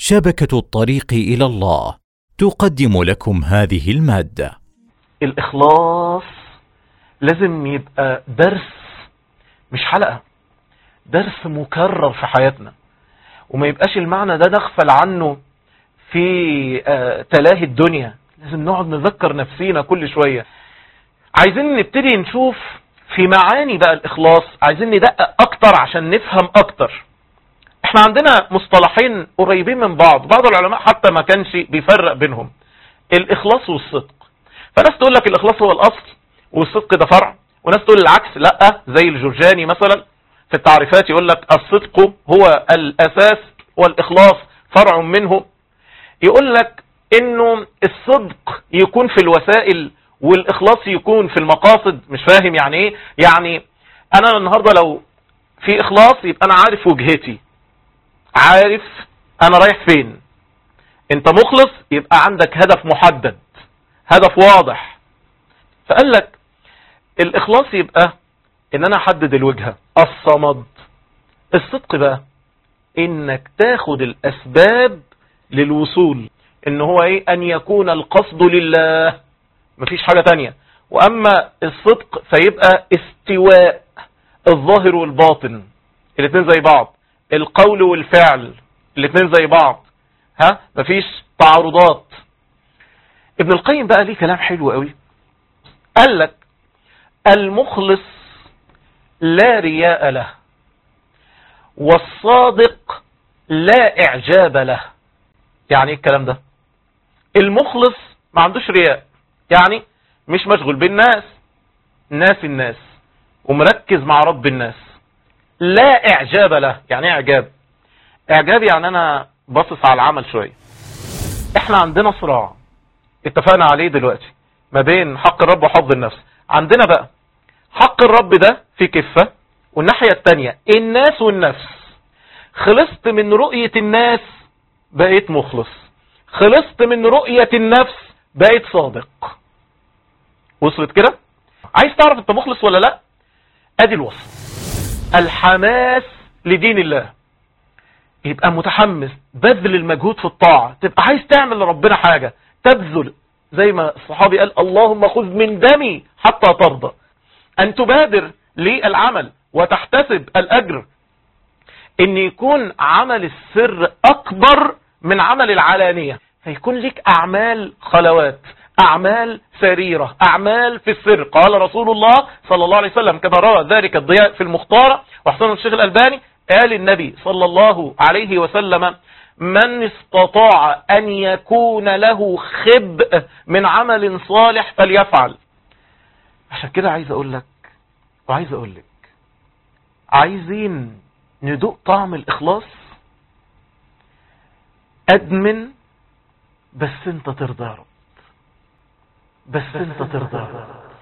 شبكه الطريق الى الله تقدم لكم هذه الماده الإخلاص لازم يبقى درس مش حلقة درس مكرر في حياتنا وما يبقاش المعنى ده نغفل عنه في آه، تلاهي الدنيا لازم نقعد نذكر نفسينا كل شوية عايزين نبتدي نشوف في معاني بقى الإخلاص عايزين ندقق أكتر عشان نفهم أكتر احنا عندنا مصطلحين قريبين من بعض بعض العلماء حتى ما كانش بيفرق بينهم الإخلاص والصدق فناس تقول لك الإخلاص هو الأصل والصدق ده فرع وناس تقول العكس لا زي الجرجاني مثلا في التعريفات يقول لك الصدق هو الأساس والإخلاص فرع منه يقول لك انه الصدق يكون في الوسائل والإخلاص يكون في المقاصد مش فاهم يعني ايه يعني انا النهاردة لو في إخلاص يبقى انا عارف وجهتي عارف انا رايح فين انت مخلص يبقى عندك هدف محدد هدف واضح فقال لك الإخلاص يبقى ان انا احدد الوجهة الصمد الصدق بقى انك تاخد الاسباب للوصول ان هو ايه ان يكون القصد لله مفيش حاجة تانية واما الصدق فيبقى استواء الظاهر والباطن الاتنين زي بعض القول والفعل الاتنين زي بعض ها مفيش تعارضات ابن القيم بقى ليه كلام حلو قوي قال لك المخلص لا رياء له والصادق لا اعجاب له يعني ايه الكلام ده المخلص ما عندوش رياء يعني مش مشغول بالناس ناس الناس ومركز مع رب الناس لا اعجاب له يعني ايه اعجاب اعجاب يعني انا باصص على العمل شوية احنا عندنا صراع اتفقنا عليه دلوقتي ما بين حق الرب وحظ النفس عندنا بقى حق الرب ده في كفة والناحية التانية الناس والنفس خلصت من رؤية الناس بقيت مخلص خلصت من رؤية النفس بقيت صادق وصلت كده عايز تعرف انت مخلص ولا لا ادي الوصف الحماس لدين الله يبقى متحمس بذل المجهود في الطاعة تبقى عايز تعمل لربنا حاجة تبذل زي ما الصحابي قال اللهم خذ من دمي حتى ترضى أن تبادر للعمل وتحتسب الأجر ان يكون عمل السر اكبر من عمل العلانية فيكون لك اعمال خلوات اعمال سريرة اعمال في السر قال رسول الله صلى الله عليه وسلم كما روى ذلك الضياء في المختارة وحسن الشيخ الالباني قال النبي صلى الله عليه وسلم من استطاع ان يكون له خبء من عمل صالح فليفعل عشان كده عايز اقول لك وعايز اقول لك عايزين ندوق طعم الإخلاص أدمن بس انت ترضى يا رب بس انت ترضى يا رب